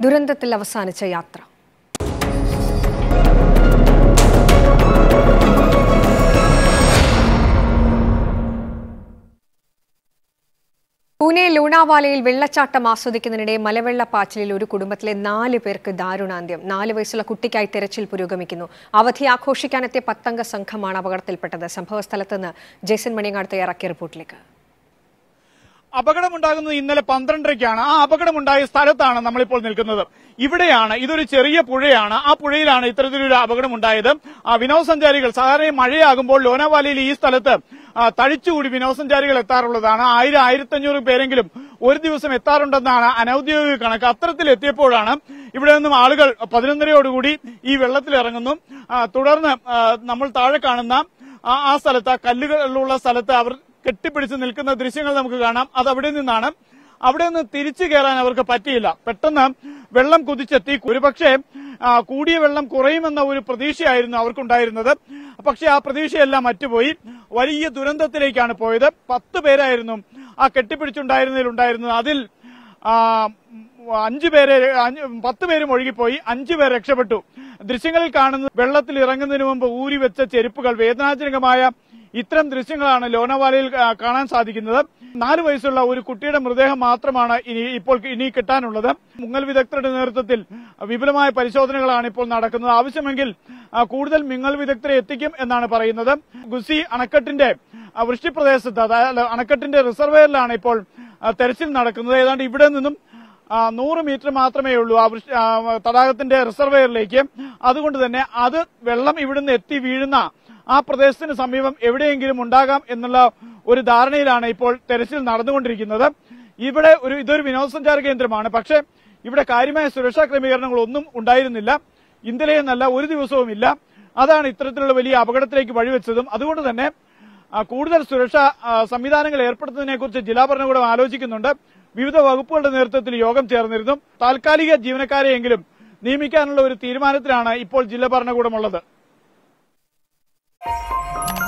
ദുരന്തത്തിൽ അവസാനിച്ച യാത്ര പൂനെ ലൂണാവാലയിൽ വെള്ളച്ചാട്ടം ആസ്വദിക്കുന്നതിനിടെ മലവെള്ളപ്പാച്ചിലിൽ ഒരു കുടുംബത്തിലെ നാല് പേർക്ക് ദാരുണാന്ത്യം നാല് വയസ്സുള്ള കുട്ടിക്കായി തെരച്ചിൽ പുരോഗമിക്കുന്നു അവധി ആഘോഷിക്കാനെത്തിയ പത്തംഗ സംഘമാണ് അപകടത്തിൽപ്പെട്ടത് സംഭവസ്ഥലത്ത് നിന്ന് ജേസൺ മണിയങ്ങാട് തയ്യാറാക്കിയ റിപ്പോർട്ടിലേക്ക് അപകടമുണ്ടാകുന്നത് ഇന്നലെ പന്ത്രണ്ടരയ്ക്കാണ് ആ അപകടമുണ്ടായ സ്ഥലത്താണ് നമ്മളിപ്പോൾ നിൽക്കുന്നത് ഇവിടെയാണ് ഇതൊരു ചെറിയ പുഴയാണ് ആ പുഴയിലാണ് ഇത്തരത്തിലൊരു അപകടമുണ്ടായത് ആ വിനോദസഞ്ചാരികൾ സാധാരണ മഴയാകുമ്പോൾ ലോനാവാലയിൽ ഈ സ്ഥലത്ത് ആ, തഴിച്ചുകൂടി വിനോദസഞ്ചാരികൾ എത്താറുള്ളതാണ് ആയിരം ആയിരത്തഞ്ഞൂറ് പേരെങ്കിലും ഒരു ദിവസം എത്താറുണ്ടെന്നാണ് അനൌദ്യോഗിക കണക്ക് അത്തരത്തിൽ എത്തിയപ്പോഴാണ് ഇവിടെ നിന്നും ആളുകൾ പതിനൊന്നരയോടുകൂടി ഈ വെള്ളത്തിൽ ഇറങ്ങുന്നു ആ, തുടർന്ന് ആ, നമ്മൾ താഴെ കാണുന്ന ആ ആ സ്ഥലത്ത് ആ കല്ലുകളുള്ള സ്ഥലത്ത് അവർ കെട്ടിപ്പിടിച്ച് നിൽക്കുന്ന ദൃശ്യങ്ങൾ നമുക്ക് കാണാം അത് അവിടെ നിന്നാണ് അവിടെ നിന്ന് തിരിച്ചു കയറാൻ അവർക്ക് പറ്റിയില്ല പെട്ടെന്ന് വെള്ളം കുതിച്ചെത്തി ഒരുപക്ഷെ ആ, കൂടിയ വെള്ളം കുറയുമെന്ന ഒരു പ്രതീക്ഷയായിരുന്നു അവർക്കുണ്ടായിരുന്നത് പക്ഷെ ആ പ്രതീക്ഷയെല്ലാം മറ്റുപോയി വലിയ ദുരന്തത്തിലേക്കാണ് പോയത് പത്ത് പേരായിരുന്നു ആ കെട്ടിപ്പിടിച്ചുണ്ടായിരുന്നതിലുണ്ടായിരുന്നത് അതിൽ ആ, അഞ്ചു പേരെ അഞ്ച് പത്ത് പേരും ഒഴുകിപ്പോയി അഞ്ചു പേർ രക്ഷപ്പെട്ടു ദൃശ്യങ്ങളിൽ കാണുന്നത് വെള്ളത്തിൽ ഇറങ്ങുന്നതിന് മുമ്പ് ഊരി വെച്ച ചെരുപ്പുകൾ വേദനാജനകമായ ഇത്തരം ദൃശ്യങ്ങളാണ് ലോനാവാലയിൽ ആ, കാണാൻ സാധിക്കുന്നത് നാല് വയസ്സുള്ള ഒരു കുട്ടിയുടെ മൃതദേഹം മാത്രമാണ് ഇനി ഇപ്പോൾ ഇനി കിട്ടാനുള്ളത് മുങ്ങൽ വിദഗ്ധരുടെ നേതൃത്വത്തിൽ വിപുലമായ പരിശോധനകളാണ് ഇപ്പോൾ നടക്കുന്നത് ആവശ്യമെങ്കിൽ ആ, കൂടുതൽ മിങ്ങൽ വിദഗ്ധരെ എത്തിക്കും എന്നാണ് പറയുന്നത് ഗുസി അണക്കെട്ടിന്റെ ആ, വൃഷ്ടിപ്രദേശത്ത് അതായത് അണക്കെട്ടിന്റെ റിസർവെയറിലാണ് ഇപ്പോൾ ആ, തെരച്ചിൽ നടക്കുന്നത് ഏതാണ്ട് ഇവിടെ നിന്നും ആ, നൂറ് മീറ്റർ മാത്രമേ ഉള്ളൂ ആ വൃഷ്- ആ, തടാകത്തിന്റെ റിസർവെയറിലേക്ക് അതുകൊണ്ട് തന്നെ അത് വെള്ളം ഇവിടുന്ന് എത്തി വീഴുന്ന ആ പ്രദേശത്തിന് സമീപം എവിടെയെങ്കിലും ഉണ്ടാകാം എന്നുള്ള ഒരു ധാരണയിലാണ് ഇപ്പോൾ തെരച്ചിൽ നടന്നുകൊണ്ടിരിക്കുന്നത് ഇവിടെ ഒരു ഇതൊരു വിനോദസഞ്ചാര കേന്ദ്രമാണ് പക്ഷേ ഇവിടെ കാര്യമായ സുരക്ഷാ ക്രമീകരണങ്ങൾ ഒന്നും ഉണ്ടായിരുന്നില്ല ഇന്നലെ എന്നല്ല ഒരു ദിവസവും ഇല്ല അതാണ് ഇത്തരത്തിലുള്ള വലിയ അപകടത്തിലേക്ക് വഴിവെച്ചതും അതുകൊണ്ട് തന്നെ ആ, കൂടുതൽ സുരക്ഷാ ആ, സംവിധാനങ്ങൾ ഏർപ്പെടുത്തുന്നതിനെ കുറിച്ച് ജില്ലാ ഭരണകൂടം ആലോചിക്കുന്നുണ്ട് വിവിധ വകുപ്പുകളുടെ നേതൃത്വത്തിൽ യോഗം ചേർന്നിരുന്നു താൽക്കാലിക ജീവനക്കാരെയെങ്കിലും നിയമിക്കാനുള്ള ഒരു തീരുമാനത്തിലാണ് ഇപ്പോൾ ജില്ലാ ഭരണകൂടമുള്ളത്